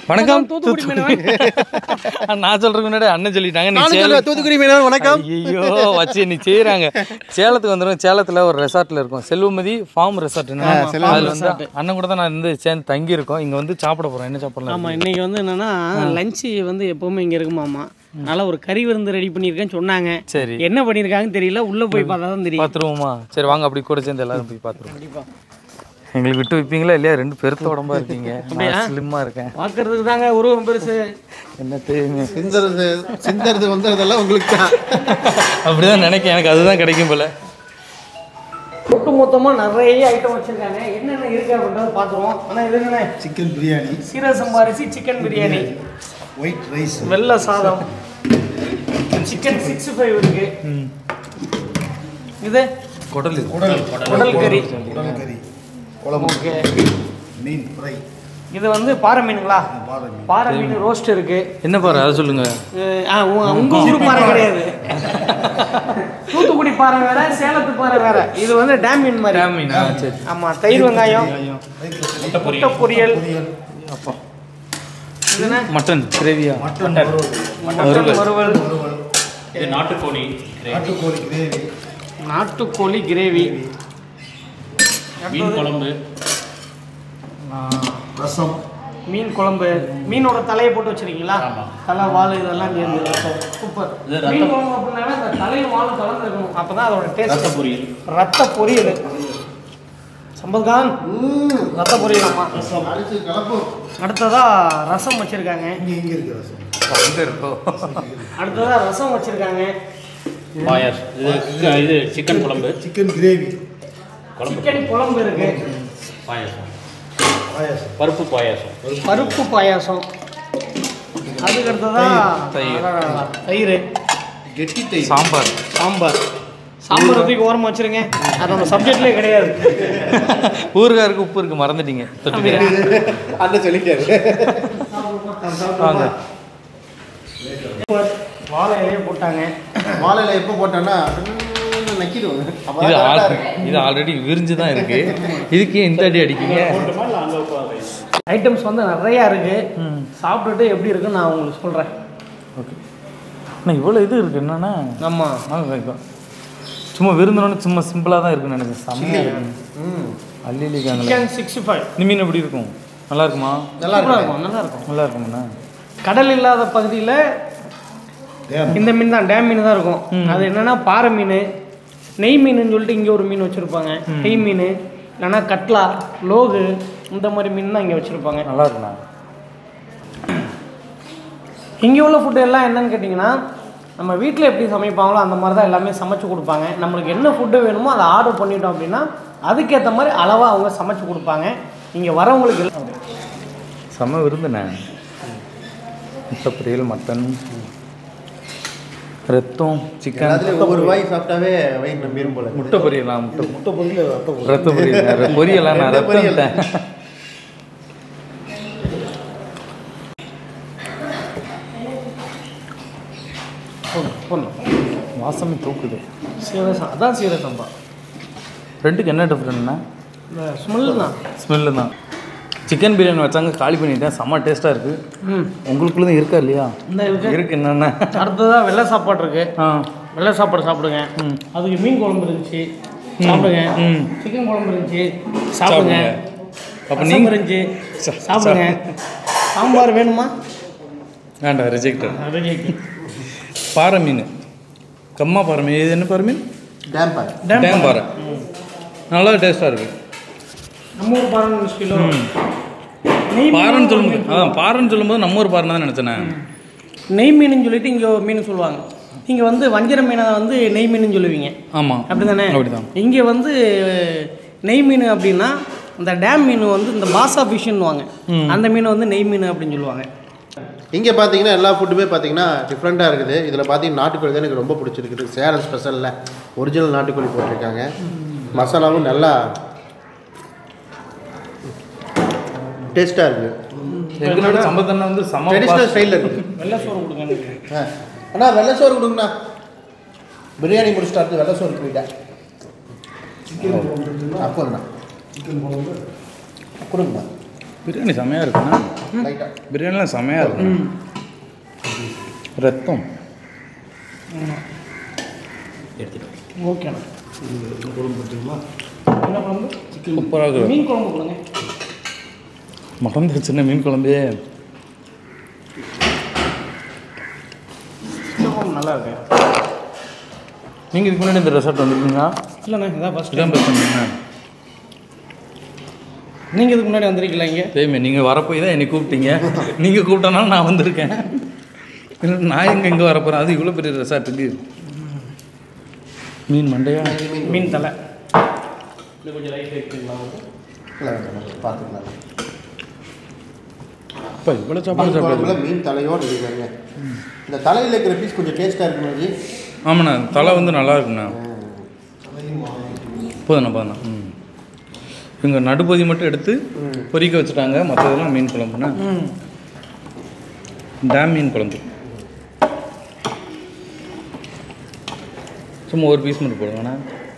வணக்கம் தூத்துக்குடி மீனவன். நான் சொல்றதுக்கு முன்னாடி அண்ணன் சொல்லிட்டாங்க நீ நானும் சேலம் சொல்லுவேன், தூத்துக்குடி மீனவன் வணக்கம் ஐயோ வச்சு நீ செய்யறாங்க சேலத்துக்கு வந்துடும் சேலத்துல ஒரு ரெசார்ட்ல இருக்கும் செல்வமதி ஃபார்ம் ரெசார்ட் அதுல வந்து அண்ணன் கூட தான் நான் வந்து சேர்ந்து தங்கி இருக்கோம் இங்க வந்து சாப்பிட போறோம் என்ன சாப்பிடலாம் ஆமா இன்னைக்கு வந்து என்னன்னா லஞ்சு வந்து எப்பவுமே இங்க இருக்குமாமா அதனால ஒரு கறி விருந்து ரெடி பண்ணியிருக்கேன்னு சொன்னாங்க சரி என்ன பண்ணியிருக்காங்கன்னு தெரியல உள்ள போய் பார்த்தா தான் தெரியும் பாத்துருவோமா சரி வாங்க அப்படி கூட சேர்ந்து எல்லாரும் போய் பாத்துருவோம் எங்களுக்கு விட்டு வைப்பீங்களா இல்லையா ரெண்டு பெருத்த உடம்பா இருக்கீங்க ஸ்லிம்மா இருக்கேன் பார்க்கறதுக்கு தாங்க உருவம் பெருசு என்ன தெரியுங்க சிந்தறது சிந்தறது வந்ததெல்லாம் உங்களுக்கு தான் அப்படிதான் நினைக்கிறேன் எனக்கு அதுதான் கிடைக்கும் போல ஒட்டு மொத்தமா நிறைய ஐட்டம் வச்சிருக்காங்க என்னென்ன இருக்கு அப்படின்றத பார்த்துருவோம் ஆனா இது என்ன சிக்கன் பிரியாணி சீரக சம்பாரிசி சிக்கன் பிரியாணி ஒயிட் ரைஸ் வெள்ளை சாதம் சிக்கன் சிக்ஸ்டி ஃபைவ் இருக்கு இது குடல் குடல் குடல் கறி குடல் கறி குழம்பு ஓகே மீன் ஃப்ரை இது வந்து பாறை மீனுங்களா பாறை மீன் பாறை மீன் ரோஸ்ட் இருக்கு என்ன பாரு அதை சொல்லுங்க அஹ் ஆ, உ- உங்க ஊர் பாறை கிடையாது தூத்துக்குடி பாறை வேற சேலத்து பாறை வேற இது வந்து டேம் மீன் மாதிரி மீனா சரி ஆமா தயிர் வெங்காயம் முட்டை பொரியல் இது என்ன? மட்டன் கிரேவியா மட்டன் மட்டன் வறுவல் இது நாட்டுக்கோழி நாட்டுக்கோழி கிரேவி நாட்டுக்கோழி கிரேவி மீன் குழம்பு ரசம் மீன் குழம்பு மீனோட தலையை போட்டு வச்சிருக்கீங்களா ஆமா. தலை வால் இதெல்லாம் சேர்ந்து சூப்பர் இது ரத்தம். மீன் குழம்பு அப்படின்னாவே அந்த தலையும் வாழும் கலந்து இருக்கணும் அப்பதான் அதோட ரத்த டேஸ்ட் பொரியல் ரத்த பொரியல் சம்பத்கான் ரத்த பொரியல் ஆமா அடிச்சு கலப்பு அடுத்ததா ரசம் வச்சிருக்காங்க இங்க இங்க இருக்கு ரசம் வந்து இருக்கோ அடுத்ததா ரசம் வச்சிருக்காங்க பாயாஸ் இது க- இது சிக்கன் குழம்பு சிக்கன் கிரேவி குழம்பு சிக்கன் குழம்பு இருக்கு பாயாசம் பாயாசம் பருப்பு பாயாசம் பருப்பு பாயாசம் அதுக்கு அடுத்ததா தயிர். அடடடா, தயிர் கெட்டி தை சாம்பார் சாம்பார் சாம்பார் தூக்கி ஓரமா வச்சிருங்க அது நம்ம சப்ஜெக்ட்லேயே கிடையாது ஊறுகாருக்கு உப்பு இருக்கு மறந்துட்டீங்க தொட்டுக்க அண்ணன் சொல்லிட்டாரு வாங்க வாழை இலையே போட்டாங்க வாழையில எப்போ போட்டேன்னா நக்கிடுவாங்க இது ஆல் இது ஆல்ரெடி விரிஞ்சு தான் இருக்கு இதுக்கே இந்த அடி அடிக்கீங்க ஐட்டம்ஸ் வந்து நிறையா இருக்கு சாப்பிட்டுட்டு எப்படி இருக்குன்னு நான் உங்களுக்கு சொல்கிறேன் ஓகே அண்ணா இவ்வளோ இது இருக்கு என்னன்னா ஆமாம் வாங்க இப்போ சும்மா விருந்தோன்னு சும்மா சிம்பிளாக தான் இருக்குன்னு நினைச்சேன் செம்மையாக இருக்கு ம் அள்ளி அள்ளிக்காங்களே சிக்கன் சிக்ஸ்டி ஃபைவ் இந்த மீன் எப்படி இருக்கும் நல்லா இருக்குமா நல்லா இருக்கு இருக்கும் நல்லா இருக்கும் நல்லா இருக்குங்கண்ணா கடல் இல்லாத பகுதியில் டேம். இந்த மீன் தான் டேம் மீன் தான் இருக்கும் அது என்னன்னா பாறை மீன் நெய் மீனுன்னு சொல்லிட்டு இங்கே ஒரு மீன் வச்சுருப்பாங்க நெய் மீன் இல்லைன்னா கட்லா லோகு இந்த மாதிரி மீன் தான் இங்கே வச்சுருப்பாங்க நல்லா இருக்குண்ணா இங்கே உள்ள ஃபுட்டு எல்லாம் என்னன்னு கேட்டிங்கன்னா நம்ம வீட்டில் எப்படி சமைப்பாங்களோ அந்த மாதிரி தான் எல்லாமே சமைச்சு கொடுப்பாங்க நம்மளுக்கு என்ன ஃபுட்டு வேணுமோ அதை ஆர்டர் பண்ணிட்டோம் அப்படின்னா அதுக்கேற்ற மாதிரி அளவாக அவங்க சமைச்சு கொடுப்பாங்க இங்கே வரவங்களுக்கு எல்லாம் செம்ம விருந்துண்ணே முட்டை பொரியல் மட்டன் ரத்தம் சிக்கன் எல்லாத்துலயும் ஒவ்வொரு வாய் சாப்பிட்டாவே வயிறு நம்பிரும் போல முட்டை பொரியலா முட்டை முட்டை பொரியல் ரத்த பொரியல். ரத்த பொரியல் பொரியலா நான் ரெண்டு பொரியல். ரத்தம் போடணும் வாசமே தூக்குது சீரசம் அதான் சீரசம்பா ரெண்டுக்கு என்ன டிஃப்ரெண்ட்னா இந்த ஸ்மெல் தான் ஸ்மெல்லு தான் சிக்கன் பிரியாணி வச்சாங்க காலி பண்ணிட்டேன் செம்ம டேஸ்ட்டாக இருக்குது ம் உங்களுக்குள்ள தான் இருக்கா இல்லையா இந்த இருக்கு இருக்கு என்னென்ன அடுத்ததாக வெள்ளை சாப்பாடு இருக்கு ஆ வெள்ளை சாப்பாடு சாப்பிடுங்க ம். அதுக்கு மீன் குழம்பு இருந்துச்சு சாப்பிடுங்க ம். சிக்கன் குழம்பு இருந்துச்சு சாப்பிடுங்க அப்போ ரசம் நீங்கள் இருந்துச்சு சாப்பிடுங்க சாம்பார் வேணுமா வேண்டாம் ரிஜெக்டட் அதுக்கு பாறை மீன் கம்மா பாறை மீன் இது என்ன பாறை மீன் டேம் பாய் டேம் பாறை நல்லா டேஸ்ட்டாக இருக்குது நம்ம ஊர் பாருங்க கிலோ நெய் பாறைன்னு மீன் சொல்லும்போது அதான் பாறைன்னு சொல்லும்போது நம்ம ஊர் பாறை தான் நினச்சேனே நெய் மீனுன்னு சொல்லிட்டு இங்கே ஒரு மீன் சொல்லுவாங்க நீங்கள் வந்து வஞ்சிர மீனை வந்து நெய் மீனுன்னு சொல்லுவீங்க ஆமாம் அப்படி தானே அப்படிதான் இங்கே வந்து நெய் மீன் அப்படின்னா இந்த டேம் மீன் வந்து இந்த பாசா ஃபிஷ்னுவாங்க அந்த மீன் வந்து நெய் மீன் அப்படின்னு சொல்லுவாங்க இங்கே பார்த்தீங்கன்னா எல்லா ஃபுட்டுமே பார்த்தீங்கன்னா டிஃப்ரெண்ட்டாக இருக்குது இதில் பார்த்தீங்கன்னா நாட்டுக்கோழி தான் எனக்கு ரொம்ப பிடிச்சிருக்குது சேலம் ஸ்பெஷலில் ஒரிஜினல் நாட்டுக்கோழி போட்டிருக்காங்க மசாலாவும் நல்லா டேஸ்ட்டாக இருக்குது எங்களோட சம்பத்தண்ணா வந்து சம ட்ரெடிஷ்னல் ஸ்டைலில் இருக்குது வெள்ளை சோறு கொடுங்க ஆ அண்ணா வெள்ளை சோறு கொடுங்கண்ணா பிரியாணி முடிச்சுட்டு அடுத்து வெள்ளை சோறு போயிட்டேன் அப்போங்கண்ணா கொடுங்கண்ணா பிரியாணி செமையாக இருக்குண்ணா லைட்டாக பிரியாணிலாம் செமையாக இருக்கும் ரத்தம் ஓகேண்ணா என்ன குழம்பு சூப்பராக இருக்கும் மீன் குழம்பு கொடுங்க மறந்து சின்ன மீன் குழம்பே இந்த குழம்பு நல்லா இருக்கு நீங்கள் இதுக்கு முன்னாடி இந்த ரெசார்ட் வந்துருக்கீங்களா இல்லைண்ணா இதான் ஃபஸ்ட் இதான் பிரச்சனைண்ணா நீங்கள் இதுக்கு முன்னாடி வந்திருக்கீங்களா இங்கே தெரியுமே நீங்கள் வரப்போய் தான் என்னை கூப்பிட்டீங்க நீங்கள் கூப்பிட்டனால நான் வந்திருக்கேன் இல்லை நான் எங்கே இங்கே வரப்போகிறேன் அது இவ்வளோ பெரிய ரெசார்ட்டுக்கு மீன் மண்டையா மீன் தலை இல்லை பார்த்துக்கலாம் இப்போ இவ்வளோ மீன் சாப்பாடு குழம்புல சாப்பிடுது மீன் தலையோடு இருக்குங்க இந்த தலையில் இருக்கிற பீஸ் கொஞ்சம் டேஸ்ட்டாக இருக்கும் மாதிரி ஆமாண்ணா தலை வந்து நல்லா இருக்குண்ணா போதுண்ணா போதுண்ணா ம் இவங்க நடுப்பகுதி மட்டும் எடுத்து பொரிக்க வச்சுட்டாங்க மற்றதெல்லாம் மீன் குழம்புண்ணா ம் டேம் மீன் குழம்பு சும்மா ஒரு பீஸ் மட்டும் போடுங்கண்ணா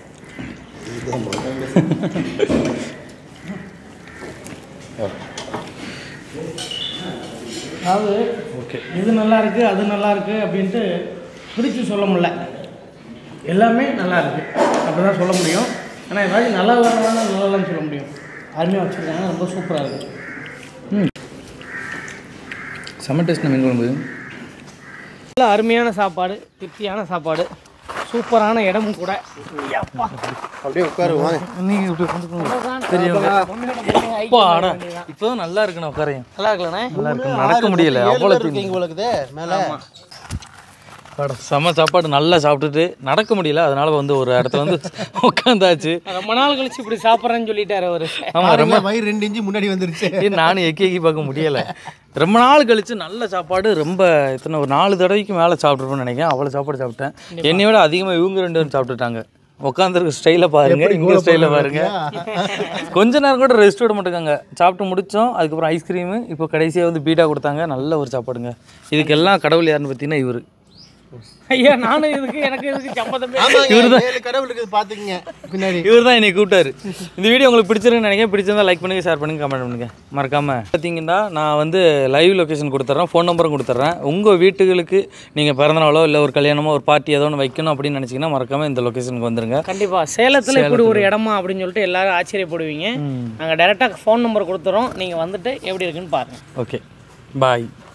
அதாவது ஓகே இது நல்லா இருக்கு அது நல்லா இருக்கு அப்படின்ட்டு பிரித்து சொல்ல முடியல எல்லாமே நல்லா இருக்கு அப்படி தான் சொல்ல முடியும் ஆனால் ஏதாச்சும் நல்லா வரலாம் நல்லா இல்லைன்னு சொல்ல முடியும் அருமையாக வச்சுருக்காங்க ரொம்ப சூப்பராக இருக்குது செம்ம டேஸ்ட் மீன் குழம்பு நல்ல அருமையான சாப்பாடு திருப்தியான சாப்பாடு சூப்பரான இடமும் கூட அப்பா. அப்படியே உட்காருவாங்க நீங்கள் இப்படி தெரியும் அப்பாடா இப்போதான் நல்லா இருக்குண்ணா உட்காரையும் நல்லா இருக்கலண்ணே நல்லா இருக்கு நடக்க முடியல அவ்வளோ இருக்கு உங்களுக்கு மேலே அட, செம்ம சாப்பாடு நல்லா சாப்பிட்டுட்டு நடக்க முடியல அதனால வந்து ஒரு இடத்துல வந்து உட்காந்தாச்சு ரொம்ப நாள் கழிச்சு இப்படி சாப்பிட்றேன்னு சொல்லிட்டாரு அவரு ஆமாம் ரொம்ப வயிறு ரெண்டு இன்ச்சு முன்னாடி வந்துருச்சு ஏய், நானும் எக்கி எக்கி பார்க்க முடியல ரொம்ப நாள் கழிச்சு நல்ல சாப்பாடு ரொம்ப இத்தனை ஒரு நாலு தடவைக்கு மேலே சாப்பிட்ருப்பேன்னு நினைக்கிறேன் அவ்வளோ சாப்பாடு சாப்பிட்டேன் என்னை விட அதிகமாக இவங்க ரெண்டு பேரும் சாப்பிட்டுட்டாங்க உட்காந்துருக்க ஸ்டைலை பாருங்க இங்கே ஸ்டைலை பாருங்க கொஞ்ச நேரம் கூட ரெஸ்ட் விட மாட்டேங்க சாப்பிட்டு முடிச்சோம் அதுக்கப்புறம் ஐஸ்கிரீமு இப்போ கடைசியாக வந்து பீட்டா கொடுத்தாங்க நல்ல ஒரு சாப்பாடுங்க இதுக்கெல்லாம் கடவுள் யாருன்னு பார்த்தீங்கன்னா இவர் ஐயா நானும் இதுக்கு எனக்கு இதுக்கு சம்மந்தமே ஏழு கடவுளுக்கு பார்த்துக்குங்க பின்னாடி இவர் தான் என்னை கூப்பிட்டாரு இந்த வீடியோ உங்களுக்கு பிடிச்சிருக்குன்னு நினைக்கிறேன் பிடிச்சிருந்தா லைக் பண்ணுங்க ஷேர் பண்ணுங்க கமெண்ட் பண்ணுங்க மறக்காம பார்த்தீங்கன்னா நான் வந்து லைவ் லொகேஷன் கொடுத்துட்றேன் ஃபோன் நம்பரும் கொடுத்துட்றேன் உங்கள் வீட்டுகளுக்கு நீங்கள் பிறந்தநாளோ இல்லை ஒரு கல்யாணமோ ஒரு பார்ட்டி ஏதோ ஒன்று வைக்கணும் அப்படின்னு நினச்சிங்கன்னா மறக்காம இந்த லொகேஷனுக்கு வந்துருங்க கண்டிப்பா சேலத்துல இப்படி ஒரு இடமா அப்படின்னு சொல்லிட்டு எல்லாரும் ஆச்சரியப்படுவீங்க நாங்க டைரக்டா ஃபோன் நம்பர் கொடுத்துறோம் நீங்க வந்துட்டு எப்படி இருக்குன்னு பாருங்க ஓகே பாய்